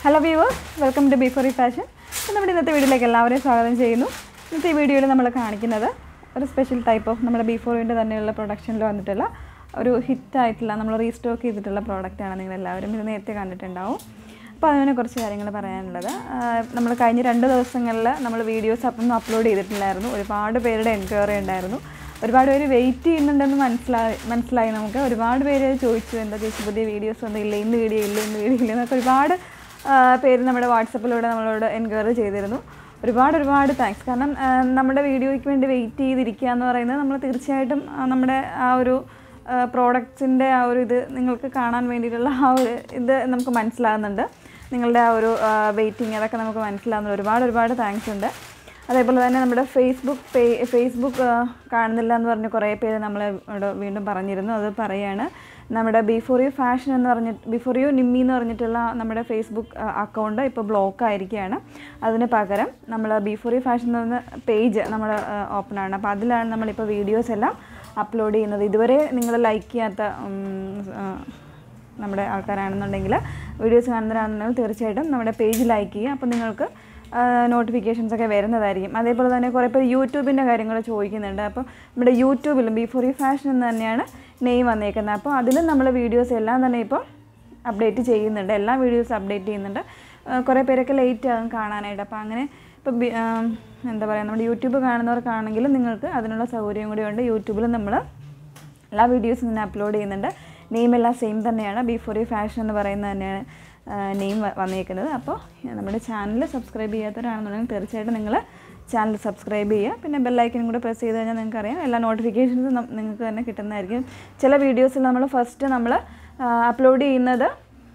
hello viewers welcome to ബിഫോറി fashion അപ്പോൾ നമ്മുടെ ഇന്നത്തെ വീഡിയോയിലേക്ക് എല്ലാവരെയും സ്വാഗതം ചെയ്യുന്നു ഇന്നത്തെ ഈ വീഡിയോയിൽ നമ്മൾ കാണിക്കുന്നത് ഒരു സ്പെഷ്യൽ ടൈപ്പ് ഓഫ് നമ്മുടെ ബിഫോറിൻ്റെ തന്നെയുള്ള പ്രൊഡക്ഷനിൽ വന്നിട്ടുള്ള ഒരു ഹിറ്റായിട്ടുള്ള നമ്മൾ റീസ്റ്റോക്ക് ചെയ്തിട്ടുള്ള പ്രോഡക്റ്റാണ് നിങ്ങൾ എല്ലാവരും ഇത് നേരത്തെ കണ്ടിട്ടുണ്ടാവും അപ്പോൾ അതിനെ കുറച്ച് കാര്യങ്ങൾ പറയാനുള്ളത് നമ്മൾ കഴിഞ്ഞ രണ്ട് ദിവസങ്ങളിൽ നമ്മൾ വീഡിയോസ് ഒന്നും അപ്ലോഡ് ചെയ്തിട്ടില്ലായിരുന്നു ഒരുപാട് പേരുടെ എൻക്വയറി ഉണ്ടായിരുന്നു ഒരുപാട് പേര് വെയിറ്റ് ചെയ്യുന്നുണ്ടെന്ന് മനസ്സിലായി മനസ്സിലായി നമുക്ക് ഒരുപാട് പേര് ചോദിച്ചു എന്താ ചേച്ചി പുതിയ വീഡിയോസ് ഒന്നും ഇല്ല ഇന്ന് വീഡിയോ ഇല്ല ഇന്ന് വീഡിയോ ഇല്ല എന്നൊക്കെ ഒരുപാട് ആ, പേര് നമ്മുടെ വാട്സപ്പിലൂടെ നമ്മളോട് എൻക്വയറി ചെയ്തിരുന്നു ഒരുപാട് ഒരുപാട് താങ്ക്സ് കാരണം ആ, നമ്മുടെ വീഡിയോയ്ക്ക് വേണ്ടി വെയിറ്റ് ചെയ്തിരിക്കുക എന്ന് പറയുന്നത് നമ്മൾ തീർച്ചയായിട്ടും ആ, നമ്മുടെ ആ ഒരു പ്രോഡക്റ്റ്സിൻ്റെ ആ ഒരു ഇത് നിങ്ങൾക്ക് കാണാൻ വേണ്ടിയിട്ടുള്ള ആ ഒരു ഇത് നമുക്ക് മനസ്സിലാകുന്നുണ്ട് നിങ്ങളുടെ ആ ഒരു വെയിറ്റിംഗ് അതൊക്കെ നമുക്ക് മനസ്സിലാകുന്നുണ്ട് ഒരുപാട് ഒരുപാട് താങ്ക്സ് ഉണ്ട് അതേപോലെ തന്നെ നമ്മുടെ ഫേസ്ബുക്ക് പേ ഫേസ്ബുക്ക് ആ, കാണുന്നില്ല എന്ന് പറഞ്ഞ് കുറേ പേര് നമ്മളെ ഇവിടെ വീണ്ടും പറഞ്ഞിരുന്നു അത് പറയാണ് നമ്മുടെ ബിഫോർ യു ഫാഷൻ എന്ന് പറഞ്ഞിട്ട് ബിഫോർ യു നിമ്മി എന്ന് പറഞ്ഞിട്ടുള്ള നമ്മുടെ ഫേസ്ബുക്ക് അക്കൗണ്ട് ഇപ്പോൾ ബ്ലോക്ക് ആയിരിക്കുകയാണ് അതിന് പകരം നമ്മൾ ബിഫോർ യു ഫാഷൻ എന്ന് പറഞ്ഞ പേജ് നമ്മൾ ഓപ്പൺ ആണ് അപ്പോൾ അതിലാണ് നമ്മളിപ്പോൾ വീഡിയോസ് എല്ലാം അപ്ലോഡ് ചെയ്യുന്നത് ഇതുവരെ നിങ്ങൾ ലൈക്ക് ചെയ്യാത്ത ഉം, ആ, നമ്മുടെ ആൾക്കാരാണെന്നുണ്ടെങ്കിൽ വീഡിയോസ് കാണുന്നവരാണെന്നുണ്ടെങ്കിൽ തീർച്ചയായിട്ടും നമ്മുടെ പേജ് ലൈക്ക് ചെയ്യുക അപ്പോൾ നിങ്ങൾക്ക് നോട്ടിഫിക്കേഷൻസ് ഒക്കെ വരുന്നതായിരിക്കും അതേപോലെ തന്നെ കുറേ പേര് യൂട്യൂബിൻ്റെ കാര്യങ്ങൾ ചോദിക്കുന്നുണ്ട് അപ്പോൾ നമ്മുടെ യൂട്യൂബിലും ബിഫോർ ഈ ഫാഷൻ എന്ന് തന്നെയാണ് നെയിം വന്നേക്കുന്നത് അപ്പോൾ അതിലും നമ്മൾ വീഡിയോസ് എല്ലാം തന്നെ ഇപ്പോൾ അപ്ഡേറ്റ് ചെയ്യുന്നുണ്ട് എല്ലാ വീഡിയോസും അപ്ഡേറ്റ് ചെയ്യുന്നുണ്ട് ആ, കുറേ പേരൊക്കെ ലേറ്റ് ആകും കാണാനായിട്ട് അപ്പോൾ അങ്ങനെ ഇപ്പോൾ ബി- ആ, എന്താ പറയുക നമ്മുടെ യൂട്യൂബ് കാണുന്നവർക്കാണെങ്കിലും നിങ്ങൾക്ക് അതിനുള്ള സൗകര്യം കൂടി ഉണ്ട് യൂട്യൂബിൽ നമ്മൾ എല്ലാ വീഡിയോസും തന്നെ അപ്ലോഡ് ചെയ്യുന്നുണ്ട് നെയിം എല്ലാം സെയിം തന്നെയാണ് ബിഫോർ ഈ ഫാഷൻ എന്ന് പറയുന്നത് തന്നെയാണ് നെയിം വന്നേക്കുന്നത് അപ്പോൾ നമ്മുടെ ചാനൽ സബ്സ്ക്രൈബ് ചെയ്യാത്തവരാണെന്നുണ്ടെങ്കിൽ തീർച്ചയായിട്ടും നിങ്ങൾ ചാനൽ സബ്സ്ക്രൈബ് ചെയ്യുക പിന്നെ ബെല്ലൈക്കനും കൂടെ പ്രസ് ചെയ്ത് കഴിഞ്ഞാൽ നിങ്ങൾക്ക് അറിയാം എല്ലാ നോട്ടിഫിക്കേഷൻസും നിങ്ങൾക്ക് തന്നെ കിട്ടുന്നതായിരിക്കും ചില വീഡിയോസിൽ നമ്മൾ ഫസ്റ്റ് നമ്മൾ അപ്ലോഡ് ചെയ്യുന്നത്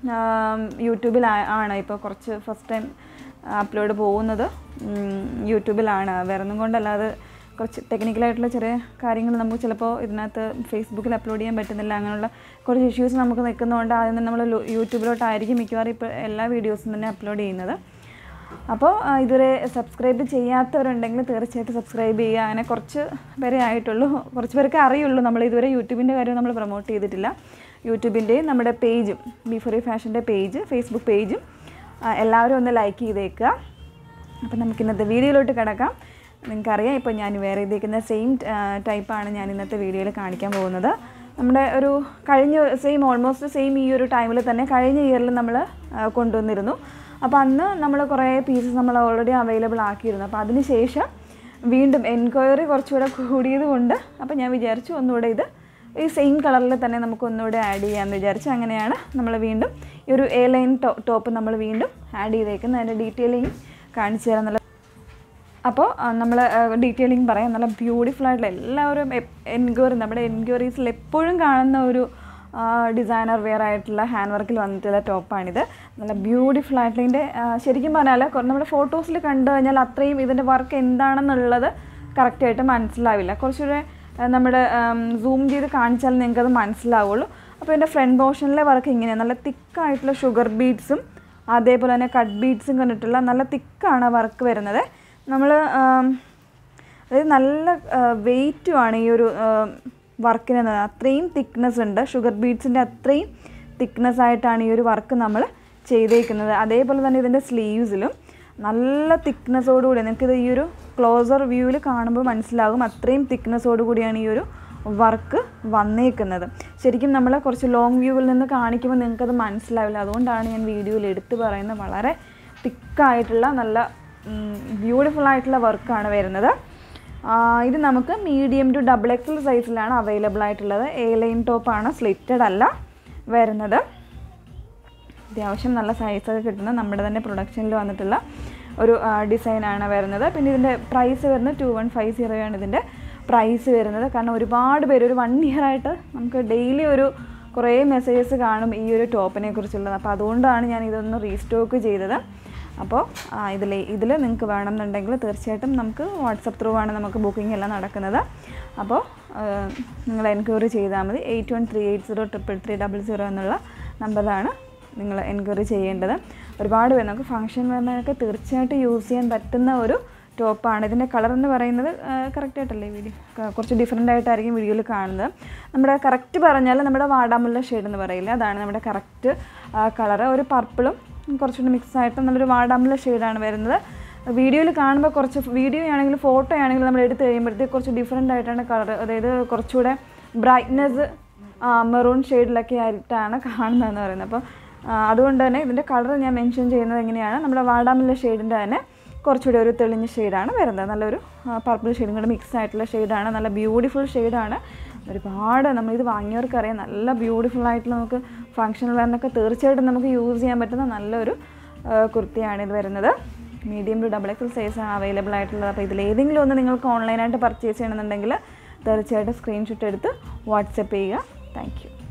യൂട്യൂബിൽ ആണ് ഇപ്പോൾ കുറച്ച് ഫസ്റ്റ് ടൈം അപ്ലോഡ് പോകുന്നത് ഉം, യൂട്യൂബിലാണ് വേറെ ഒന്നും കൊണ്ടല്ലാതെ കുറച്ച് ടെക്നിക്കലായിട്ടുള്ള ചെറിയ കാര്യങ്ങൾ നമുക്ക് ചിലപ്പോൾ ഇതിനകത്ത് ഫേസ്ബുക്കിൽ അപ്ലോഡ് ചെയ്യാൻ പറ്റുന്നില്ല അങ്ങനെയുള്ള കുറച്ച് ഇഷ്യൂസ് നമുക്ക് നിൽക്കുന്നതുകൊണ്ട് ആദ്യം തന്നെ നമ്മൾ ലു- യൂട്യൂബിലോട്ടായിരിക്കും മിക്കവാറും ഇപ്പോൾ എല്ലാ വീഡിയോസും തന്നെ അപ്ലോഡ് ചെയ്യുന്നത് അപ്പോൾ ആ, ഇതുവരെ സബ്സ്ക്രൈബ് ചെയ്യാത്തവരുണ്ടെങ്കിൽ തീർച്ചയായിട്ടും സബ്സ്ക്രൈബ് ചെയ്യുക അങ്ങനെ കുറച്ച് പേരെ ആയിട്ടുള്ളൂ കുറച്ച് പേർക്ക് അറിയുള്ളൂ നമ്മൾ ഇതുവരെ യൂട്യൂബിൻ്റെ കാര്യം നമ്മൾ പ്രൊമോട്ട് ചെയ്തിട്ടില്ല യൂട്യൂബിൻ്റെയും നമ്മുടെ പേജും ബിഫോറി ഫാഷൻ്റെ പേജ് ഫേസ്ബുക്ക് പേജും ആ, എല്ലാവരും ഒന്ന് ലൈക്ക് ചെയ്തേക്കുക അപ്പം നമുക്ക് ഇന്നത്തെ വീഡിയോയിലോട്ട് കിടക്കാം നിങ്ങൾക്കറിയാം ഇപ്പോൾ ഞാൻ വേറെ ചെയ്തേക്കുന്ന സെയിം ടൈപ്പാണ് ഞാൻ ഇന്നത്തെ വീഡിയോയിൽ കാണിക്കാൻ പോകുന്നത് നമ്മുടെ ഒരു കഴിഞ്ഞ സെയിം ഓൾമോസ്റ്റ് സെയിം ഈ ഒരു ടൈമിൽ തന്നെ കഴിഞ്ഞ ഇയറിൽ നമ്മൾ കൊണ്ടുവന്നിരുന്നു അപ്പോൾ അന്ന് നമ്മൾ കുറേ പീസസ് നമ്മൾ ഓൾറെഡി അവൈലബിൾ ആക്കിയിരുന്നു അപ്പോൾ അതിന് ശേഷം വീണ്ടും എൻക്വയറി കുറച്ചുകൂടെ കൂടിയത് കൊണ്ട് അപ്പോൾ ഞാൻ വിചാരിച്ചു ഒന്നുകൂടെ ഇത് ഈ സെയിം കളറിൽ തന്നെ നമുക്ക് ഒന്നുകൂടെ ആഡ് ചെയ്യാമെന്ന് വിചാരിച്ചു അങ്ങനെയാണ് നമ്മൾ വീണ്ടും ഈ ഒരു എ ലൈൻ ടോപ്പ് നമ്മൾ വീണ്ടും ആഡ് ചെയ്തേക്കുന്നത് അതിൻ്റെ ഡീറ്റെയിലിംഗ് കാണിച്ചു തരാം നല്ല അപ്പോൾ നമ്മൾ ഡീറ്റെയിലിംഗ് പറയാം നല്ല ബ്യൂട്ടിഫുൾ ആയിട്ടുള്ള എല്ലാവരും എൻക്വയറി നമ്മുടെ എൻക്വയറീസിൽ എപ്പോഴും കാണുന്ന ഒരു ഡിസൈനർ വെയർ ആയിട്ടുള്ള ഹാൻഡ് വർക്കിൽ വന്നിട്ടുള്ള ടോപ്പാണിത് നല്ല ബ്യൂട്ടിഫുൾ ആയിട്ടുള്ള ഇതിൻ്റെ ശരിക്കും പറഞ്ഞാൽ കൊ- നമ്മുടെ ഫോട്ടോസിൽ കണ്ടു കഴിഞ്ഞാൽ അത്രയും ഇതിൻ്റെ വർക്ക് എന്താണെന്നുള്ളത് കറക്റ്റായിട്ട് മനസ്സിലാവില്ല കുറച്ചുകൂടെ ആ, നമ്മുടെ സൂം ചെയ്ത് കാണിച്ചാൽ നിങ്ങൾക്കത് മനസ്സിലാവുള്ളൂ അപ്പോൾ എൻ്റെ ഫ്രണ്ട് പോർഷനിലെ വർക്ക് ഇങ്ങനെയാണ് നല്ല തിക്കായിട്ടുള്ള ഷുഗർ ബീഡ്സും അതേപോലെ തന്നെ കട്ട് ബീഡ്സും കണ്ടിട്ടുള്ള നല്ല തിക്കാണ് വർക്ക് വരുന്നത് നമ്മൾ അതായത് നല്ല വെയിറ്റുമാണ് ഈ ഒരു വർക്കിന് അത്രയും തിക്നെസ് ഉണ്ട് ഷുഗർ ബീഡ്സിൻ്റെ അത്രയും തിക്നെസ് ആയിട്ടാണ് ഈ ഒരു വർക്ക് നമ്മൾ ചെയ്തേക്കുന്നത് അതേപോലെ തന്നെ ഇതിൻ്റെ സ്ലീവ്സിലും നല്ല തിക്നെസ്സോടുകൂടി നിങ്ങൾക്കിത് ഈ ഒരു ക്ലോസർ വ്യൂവിൽ കാണുമ്പോൾ മനസ്സിലാകും അത്രയും തിക്നെസ്സോടു കൂടിയാണ് ഈ ഒരു വർക്ക് വന്നേക്കുന്നത് ശരിക്കും നമ്മൾ കുറച്ച് ലോങ് വ്യൂവിൽ നിന്ന് കാണിക്കുമ്പോൾ നിങ്ങൾക്കത് മനസ്സിലാവില്ല അതുകൊണ്ടാണ് ഞാൻ വീഡിയോയിൽ എടുത്തു പറയുന്നത് വളരെ തിക്കായിട്ടുള്ള നല്ല ബ്യൂട്ടിഫുൾ ആയിട്ടുള്ള വർക്കാണ് വരുന്നത് ആ, ഇത് നമുക്ക് മീഡിയം ടു ഡബിൾ എക്സൽ സൈസിലാണ് അവൈലബിൾ ആയിട്ടുള്ളത് എ ലൈൻ ടോപ്പാണ് സ്ലിറ്റഡ് അല്ല വരുന്നത് അത്യാവശ്യം നല്ല സൈസൊക്കെ കിട്ടുന്ന നമ്മുടെ തന്നെ പ്രൊഡക്ഷനിൽ വന്നിട്ടുള്ള ഒരു ഡിസൈനാണ് വരുന്നത് പിന്നെ ഇതിൻ്റെ പ്രൈസ് വരുന്നത് ടു വൺ ഫൈവ് സീറോയാണ് ഇതിൻ്റെ പ്രൈസ് വരുന്നത് കാരണം ഒരുപാട് പേര് ഒരു വൺ ഇയർ ആയിട്ട് നമുക്ക് ഡെയിലി ഒരു കുറേ മെസ്സേജസ് കാണും ഈ ഒരു ടോപ്പിനെ കുറിച്ചുള്ളത് അപ്പോൾ അതുകൊണ്ടാണ് ഞാൻ ഇതൊന്ന് റീസ്റ്റോക്ക് ചെയ്തത് അപ്പോൾ ഇതിൽ ഇതിൽ നിങ്ങൾക്ക് വേണമെന്നുണ്ടെങ്കിൽ തീർച്ചയായിട്ടും നമുക്ക് വാട്സപ്പ് ത്രൂ ആണ് നമുക്ക് ബുക്കിംഗ് എല്ലാം നടക്കുന്നത് അപ്പോൾ നിങ്ങൾ എൻക്വയറി ചെയ്താൽ മതി eight one three eight zero triple three double zero എന്നുള്ള നമ്പറിലാണ് നിങ്ങൾ എൻക്വയറി ചെയ്യേണ്ടത് ഒരുപാട് പേര് നമുക്ക് ഫംഗ്ഷൻ വരുന്നതൊക്കെ തീർച്ചയായിട്ടും യൂസ് ചെയ്യാൻ പറ്റുന്ന ഒരു ടോപ്പാണ് ഇതിൻ്റെ കളർ എന്ന് പറയുന്നത് കറക്റ്റ് ആയിട്ടല്ലേ വീഡിയോ കുറച്ച് ഡിഫറെൻ്റ് ആയിട്ടായിരിക്കും വീഡിയോയിൽ കാണുന്നത് നമ്മുടെ കറക്റ്റ് പറഞ്ഞാൽ നമ്മുടെ വാടാമുല്ല ഷെയ്ഡ് എന്ന് പറയില്ല അതാണ് നമ്മുടെ കറക്റ്റ് കളറ് ഒരു പർപ്പിളും കുറച്ചുകൂടി മിക്സ് ആയിട്ട് നല്ലൊരു വാടാമുള്ള ഷെയ്ഡാണ് വരുന്നത് വീഡിയോയിൽ കാണുമ്പോൾ കുറച്ച് വീഡിയോ ആണെങ്കിലും ഫോട്ടോ ആണെങ്കിലും നമ്മൾ എടുത്തു കഴിയുമ്പോഴത്തേക്ക് കുറച്ച് ഡിഫറെൻ്റ് ആയിട്ടാണ് കളർ അതായത് കുറച്ചുകൂടെ ബ്രൈറ്റ്നെസ് മെറൂൺ ഷെയ്ഡിലൊക്കെ ആയിട്ടാണ് കാണുന്നതെന്ന് പറയുന്നത് അപ്പോൾ ആ, അതുകൊണ്ട് തന്നെ ഇതിൻ്റെ കളർ ഞാൻ മെൻഷൻ ചെയ്യുന്നത് എങ്ങനെയാണ് നമ്മുടെ വാടാമുല്ല ഷെയ്ഡിൻ്റെ തന്നെ കുറച്ചുകൂടി ഒരു തെളിഞ്ഞ ഷെയ്ഡാണ് വരുന്നത് നല്ലൊരു പർപ്പിൾ ഷെയ്ഡും കൂടെ മിക്സ് ആയിട്ടുള്ള ഷെയ്ഡാണ് നല്ല ബ്യൂട്ടിഫുൾ ഷെയ്ഡാണ് ഒരുപാട് നമ്മളിത് വാങ്ങിയവർക്കറിയാം നല്ല ബ്യൂട്ടിഫുൾ ആയിട്ടുള്ള നമുക്ക് ഫങ്ഷൻ വെയറിനൊക്കെ തീർച്ചയായിട്ടും നമുക്ക് യൂസ് ചെയ്യാൻ പറ്റുന്ന നല്ലൊരു ആ, കുർത്തിയാണ് ഇത് വരുന്നത് മീഡിയം ടു ഡബിൾ എക്സൽ സൈസാണ് അവൈലബിൾ ആയിട്ടുള്ളത് അപ്പോൾ ഇതിൽ ഏതെങ്കിലും ഒന്ന് നിങ്ങൾക്ക് ഓൺലൈനായിട്ട് പർച്ചേസ് ചെയ്യണമെന്നുണ്ടെങ്കിൽ തീർച്ചയായിട്ടും സ്ക്രീൻഷോട്ട് എടുത്ത് വാട്സപ്പ് ചെയ്യുക താങ്ക് യു